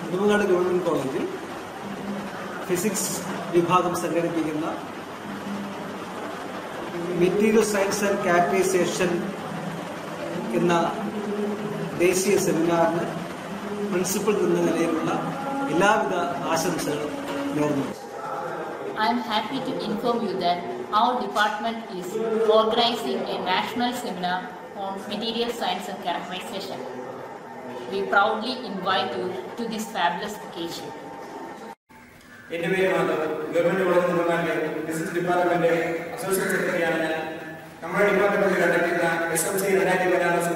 Nedumangad government കോളേജിൽ physics വിഭാഗം സംഘടിപ്പിക്കുന്ന മെറ്റീരിയൽ സയൻസ് ആൻഡ് ക്യാരക്ടറൈസേഷൻ എന്ന ദേശീയ സെമിനാറിന് പ്രിൻസിപ്പൽ എന്ന നിലയിലുള്ള എല്ലാവിധ ആശംസകളും നേർന്നു I am happy to inform you that our department is organizing a national seminar on material science and characterization. We proudly invite you to this fabulous occasion. എന്റെ പേര് Madhav government college നെടുമങ്ങാടിലെ ഫിസിക്സ് ഡിപ്പാർട്ട്മെന്റ് അസോസിയേറ്റ് സെക്രട്ടറിയാണ് ഞാൻ നമ്മുടെ ഡിപ്പാർട്ട്മെന്റിൽ conduct ചെയ്യുന്ന S M C രണ്ടായിരത്തി പതിനാറ്